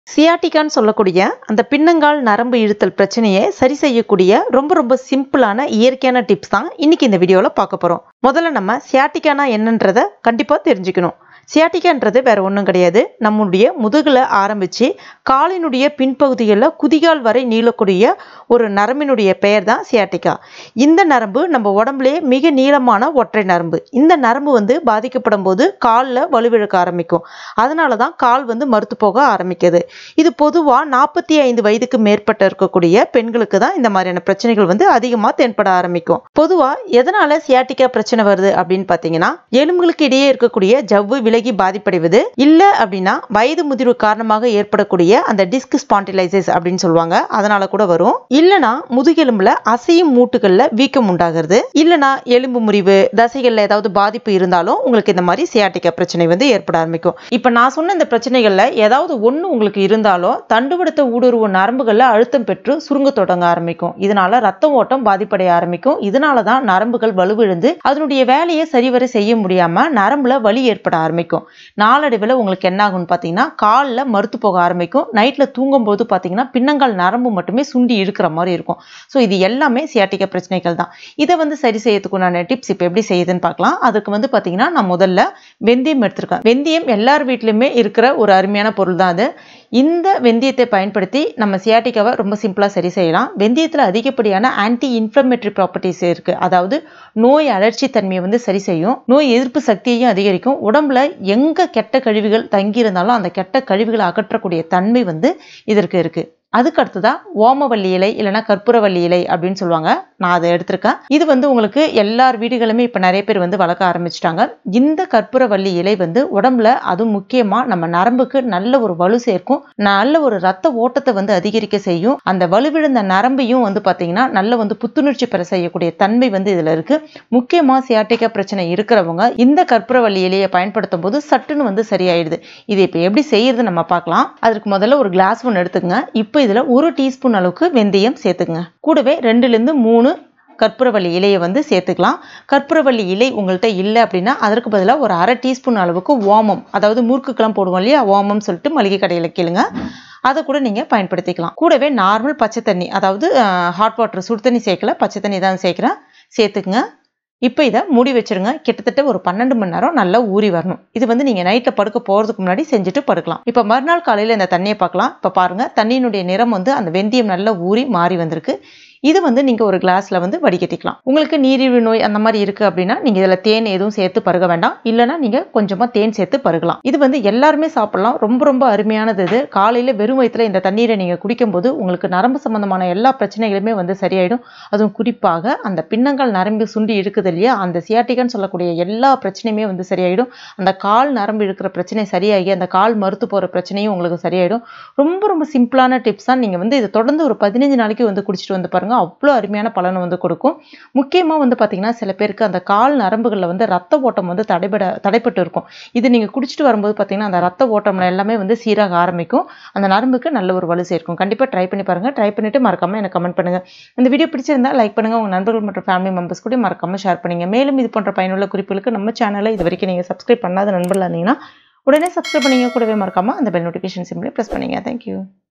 சியாட்டிக்கான்னு சொல்லக்கூடிய அந்த பின்னங்கால் நரம்பு இழுத்தல் பிரச்சனையை சரி செய்யக்கூடிய ரொம்ப ரொம்ப சிம்பிளான இயற்கையான டிப்ஸ் தான் இன்னைக்கு இந்த வீடியோவில் பார்க்க போகிறோம் முதல்ல நம்ம சியாட்டிக்கானா என்னன்றதை கண்டிப்பாக தெரிஞ்சுக்கணும் சியாட்டிக்கான்றது வேற ஒன்றும் கிடையாது நம்முடைய முதுகில் ஆரம்பித்து காலினுடைய பின்பகுதிகளில் குதிகால் வரை நீளக்கூடிய ஒரு நரம்பினுடைய பெயர் தான் சியாட்டிக்கா இந்த நரம்பு நம்ம உடம்புலேயே மிக நீளமான ஒற்றை நரம்பு இந்த நரம்பு வந்து பாதிக்கப்படும் போது காலில் வலுவிழக்க ஆரம்பிக்கும் அதனால தான் கால் வந்து மறுத்து போக ஆரம்பிக்குது இது பொதுவாக நாற்பத்தி ஐந்து வயதுக்கு மேற்பட்ட இருக்கக்கூடிய பெண்களுக்கு தான் இந்த மாதிரியான பிரச்சனைகள் வந்து அதிகமாக தென்பட ஆரம்பிக்கும் பொதுவாக எதனால சியாட்டிக்கா பிரச்சனை வருது அப்படின்னு பார்த்தீங்கன்னா எலும்புகளுக்கு இடையே இருக்கக்கூடிய ஜவ்வு விலகி பாதிப்படைவது இல்லை அப்படின்னா வயது முதிர்வு காரணமாக ஏற்படக்கூடிய அந்த டிஸ்க் ஸ்பாண்டிலைசிஸ் அப்படின்னு சொல்லுவாங்க அதனால கூட வரும் இல்லைனா முதுகெலும்புல அசையும் மூட்டுகள்ல வீக்கம் உண்டாகிறது இல்லைனா எலும்பு முறிவு தசைகள்ல ஏதாவது பாதிப்பு இருந்தாலும் உங்களுக்கு இந்த மாதிரி சியாட்டிக்கா பிரச்சனை வந்து ஏற்பட ஆரம்பிக்கும் இப்போ நான் சொன்ன இந்த பிரச்சனைகள்ல ஏதாவது ஒன்று உங்களுக்கு இருந்தாலும் தண்டுவடுத்த ஊடுருவு நரம்புகள்ல அழுத்தம் பெற்று சுருங்க தொடங்க ஆரம்பிக்கும் இதனால ரத்த ஓட்டம் பாதிப்படைய ஆரம்பிக்கும் இதனால தான் நரம்புகள் வலுவிழந்து அதனுடைய வேலையை சரிவர செய்ய முடியாம நரம்புல வலி ஏற்பட ஆரம்பிக்கும் நாளடைவில் உங்களுக்கு என்ன ஆகும்னு பார்த்தீங்கன்னா காலில் மறுத்து போக ஆரம்பிக்கும் நைட்டில் தூங்கும்போது பார்த்தீங்கன்னா பின்னங்கால் நரம்பு மட்டுமே சுண்டி இழுக்கிற மாதிரி இருக்கும் ஸோ இது எல்லாமே சியாட்டிக்க பிரச்சனைகள் தான் இதை வந்து சரி செய்யறதுக்கு உண்டான டிப்ஸ் இப்போ எப்படி செய்யுதுன்னு பார்க்கலாம் அதுக்கு வந்து பார்த்தீங்கன்னா நான் முதல்ல வெந்தயம் எடுத்திருக்கேன் வெந்தயம் எல்லார் வீட்லையுமே இருக்கிற ஒரு அருமையான பொருள் தான் அது இந்த வெந்தயத்தை பயன்படுத்தி நம்ம சியாட்டிக்காவை ரொம்ப சிம்பிளாக சரி செய்யலாம் வெந்தயத்தில் அதிகப்படியான ஆன்டி இன்ஃப்ளமேட்டரி ப்ராப்பர்ட்டிஸ் இருக்குது அதாவது நோய் அழற்சி தன்மையை வந்து சரி செய்யும் நோய் எதிர்ப்பு சக்தியையும் அதிகரிக்கும் உடம்புல எங்கே கெட்ட கழிவுகள் தங்கியிருந்தாலும் அந்த கெட்ட கழிவுகளை அகற்றக்கூடிய தன்மை வந்து இதற்கு இருக்குது அதுக்கு அடுத்ததா ஓமவல்லி இலை இல்லைன்னா கற்பூரவல்லி இலை அப்படின்னு சொல்லுவாங்க நான் அதை எடுத்திருக்கேன் இது வந்து உங்களுக்கு எல்லார் வீடுகளுமே இப்போ நிறைய பேர் வந்து வளர்க்க ஆரம்பிச்சிட்டாங்க இந்த கற்பூரவல்லி இலை வந்து உடம்புல அதுவும் முக்கியமாக நம்ம நரம்புக்கு நல்ல ஒரு வலு சேர்க்கும் நல்ல ஒரு ரத்த ஓட்டத்தை வந்து அதிகரிக்க செய்யும் அந்த வலுவிழுந்த நரம்பையும் வந்து பார்த்தீங்கன்னா நல்ல வந்து புத்துணர்ச்சி பெற செய்யக்கூடிய தன்மை வந்து இதில் இருக்கு முக்கியமாக சியாட்டிக்கா பிரச்சனை இருக்கிறவங்க இந்த கற்பூரவல்லி இலையை பயன்படுத்தும் போது சட்டுன்னு வந்து சரியாயிடுது இது இப்போ எப்படி செய்யறது நம்ம பார்க்கலாம் அதற்கு முதல்ல ஒரு கிளாஸ் ஒன்று எடுத்துக்கங்க இப்போ இதில் ஒரு டீஸ்பூன் அளவுக்கு வெந்தயம் சேர்த்துக்குங்க கூடவே ரெண்டுலேருந்து மூணு கற்பூரவள்ளி இலையை வந்து சேர்த்துக்கலாம் கற்பூரவள்ளி இலை உங்கள்கிட்ட இல்லை அப்படின்னா அதற்கு பதிலாக ஒரு அரை டீஸ்பூன் அளவுக்கு ஓமம் அதாவது முறுக்குக்கெல்லாம் போடுவோம் இல்லையா ஓமம் சொல்லிட்டு மளிகை கடையில் கேளுங்க அதை கூட நீங்கள் பயன்படுத்திக்கலாம் கூடவே நார்மல் பச்சை தண்ணி அதாவது ஹாட் வாட்டர் சுடு தண்ணி சேர்க்கல பச்சை தண்ணி தான் சேர்க்குறேன் சேர்த்துக்குங்க இப்போ இதை மூடி வச்சிருங்க கிட்டத்தட்ட ஒரு பன்னெண்டு மணி நேரம் நல்லா ஊறி வரணும் இது வந்து நீங்கள் நைட்டில் படுக்க போகிறதுக்கு முன்னாடி செஞ்சுட்டு படுக்கலாம் இப்போ மறுநாள் காலையில் இந்த தண்ணியை பார்க்கலாம் இப்போ பாருங்கள் தண்ணியினுடைய நிறம் வந்து அந்த வெந்தயம் நல்லா ஊறி மாறி வந்திருக்கு இது வந்து நீங்கள் ஒரு கிளாஸில் வந்து வடிகட்டிக்கலாம் உங்களுக்கு நீரிழிவு நோய் அந்த மாதிரி இருக்குது அப்படின்னா நீங்கள் இதில் தேன் எதுவும் சேர்த்து பருக வேண்டாம் இல்லைனா நீங்கள் கொஞ்சமாக தேன் சேர்த்து பருகலாம் இது வந்து எல்லாருமே சாப்பிடலாம் ரொம்ப ரொம்ப அருமையானது இது காலையில் வெறும் வயிற்றுல இந்த தண்ணீரை நீங்கள் குடிக்கும்போது உங்களுக்கு நரம்பு சம்பந்தமான எல்லா பிரச்சனைகளுமே வந்து சரியாயிடும் அதுவும் குறிப்பாக அந்த பின்னங்கால் நரம்பு சுண்டி இருக்குது இல்லையா அந்த சியாட்டிகான்னு சொல்லக்கூடிய எல்லா பிரச்சனையுமே வந்து சரியாயிடும் அந்த கால் நரம்பு இழுக்கிற பிரச்சனை சரியாகி அந்த கால் மறுத்து போகிற பிரச்சனையும் உங்களுக்கு சரியாயிடும் ரொம்ப ரொம்ப சிம்பிளான டிப்ஸ் தான் நீங்கள் வந்து இதை தொடர்ந்து ஒரு பதினஞ்சு நாளைக்கு வந்து குடிச்சிட்டு வந்து பாருங்க பாருங்க அவ்வளோ அருமையான பலனை வந்து கொடுக்கும் முக்கியமாக வந்து பார்த்தீங்கன்னா சில பேருக்கு அந்த கால் நரம்புகளில் வந்து ரத்த ஓட்டம் வந்து தடைபட தடைப்பட்டு இருக்கும் இது நீங்கள் குடிச்சிட்டு வரும்போது பார்த்தீங்கன்னா அந்த ரத்த ஓட்டம் எல்லாமே வந்து சீராக ஆரம்பிக்கும் அந்த நரம்புக்கு நல்ல ஒரு வலு சேர்க்கும் கண்டிப்பாக ட்ரை பண்ணி பாருங்கள் ட்ரை பண்ணிட்டு மறக்காமல் எனக்கு கமெண்ட் பண்ணுங்கள் இந்த வீடியோ பிடிச்சிருந்தா லைக் பண்ணுங்கள் உங்கள் நண்பர்கள் மற்றும் ஃபேமிலி மெம்பர்ஸ் கூட மறக்காமல் ஷேர் பண்ணுங்க மேலும் இது போன்ற பயனுள்ள குறிப்புகளுக்கு நம்ம சேனலை இது வரைக்கும் நீங்கள் சப்ஸ்கிரைப் பண்ணாத நண்பர்களாக இருந்தீங்கன்னா உடனே சப்ஸ்கிரைப் பண்ணிங்க கூடவே மறக்காமல் அந்த பெல் நோட்டிஃபிகேஷன் சிம்லேயே ப்ரெஸ் பண்ணுங்க தேங்க்யூ